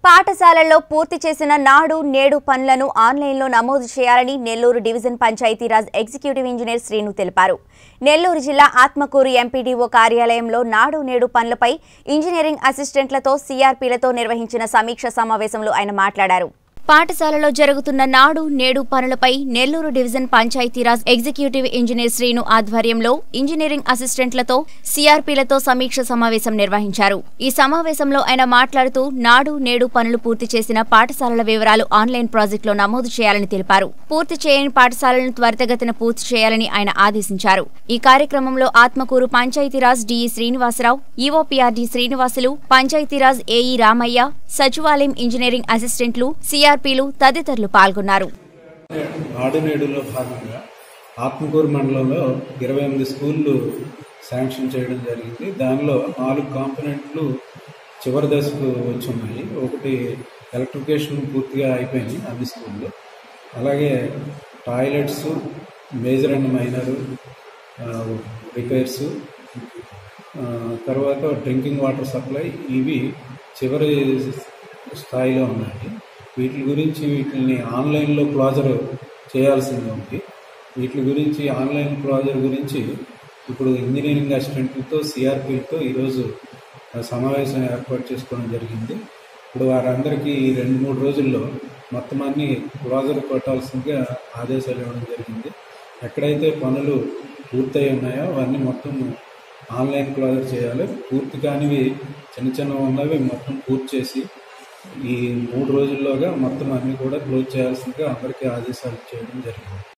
పాఠశాలల్లో పూర్తి చేసిన నాడు నేడు పనులను ఆన్లైన్లో నమోదు చేయాలని Nellore division Panchayati Raj executive engineer Srinu తెలిపారు నెల్లూరు జిల్లా ఆత్మకూరు ఎంపీడీఓ కార్యాలయంలో నాడు నేడు పనులపై ఇంజనీరింగ్ అసిస్టెంట్లతో సీఆర్పీలతో నిర్వహించిన సమీక్ష సమావేశంలో ఆయన మాట్లాడారు పాఠశాలలో జరుగుతున్న నాడు నేడు పనులపై Nellore division Panchayati Raj executive engineer Srinu ఆధ్వర్యంలో ఇంజనీరింగ్ అసిస్టెంట్లతో సీఆర్పీలతో సమీక్ష సమావేశం నిర్వహించారు ఈ సమావేశంలో ఆయన మాట్లాడుతూ నాడు నేడు పనులు పూర్తి చేసిన పాఠశాలల వివరాలు ఆన్లైన్ ప్రాజెక్టులో నమోదు చేయాలని తెలిపారు పూర్తి చేయని పాఠశాలలను త్వరితగతిన పూర్తి చేయాలని ఆయన ఆదేశించారు ఈ కార్యక్రమంలో Atmakur Panchayati Raj DE Srinivasa Rao EOPRD Srinivasulu Panchayati Raj AE Ramaiah సచివాలయం ఇంజనీరింగ్ అసిస్టెంట్లు సీఆర్పీలు తదితరులు పాల్గొన్నారు నాడు నేడులో భాగంగా ఆత్మకూరు మండలంలో ఇరవై ఎనిమిది స్కూళ్ళు శాంక్షన్ చేయడం జరిగింది దానిలో నాలుగు కాంపోనెంట్లు చివరి దశకు వచ్చి ఉన్నాయి ఒకటి ఎలక్ట్రిఫికేషన్ పూర్తిగా అయిపోయినాయి అన్ని స్కూళ్ళు అలాగే toilets major and minor repairs తర్వాత డ్రింకింగ్ వాటర్ సప్లై ఇవి చివరి స్థాయిలో ఉన్నాయి వీటి గురించి వీటిని ఆన్లైన్లో క్లోజర్ చేయాల్సింది ఉంది వీటి గురించి ఆన్లైన్ క్లోజర్ గురించి ఇప్పుడు ఇంజనీరింగ్ అసిస్టెంట్లతో సిఆర్పీలతో ఈరోజు సమావేశం ఏర్పాటు చేసుకోవడం జరిగింది ఇప్పుడు వారందరికీ ఈ రెండు మూడు రోజుల్లో మొత్తం అన్ని క్లోజర్ కొట్టాల్సిందిగా ఆదేశాలు ఇవ్వడం జరిగింది ఎక్కడైతే పనులు పూర్తయి ఉన్నాయో అవన్నీ మొత్తం ఆన్లైన్ క్లోజర్ చేయాలి పూర్తి కానివి చిన్న చిన్న ఉన్నవి మొత్తం పూర్తి చేసి ఈ మూడు రోజుల్లోగా మొత్తం అన్ని కూడా క్లోజ్ చేయాల్సిందిగా అందరికీ ఆదేశాలు చేయడం జరిగింది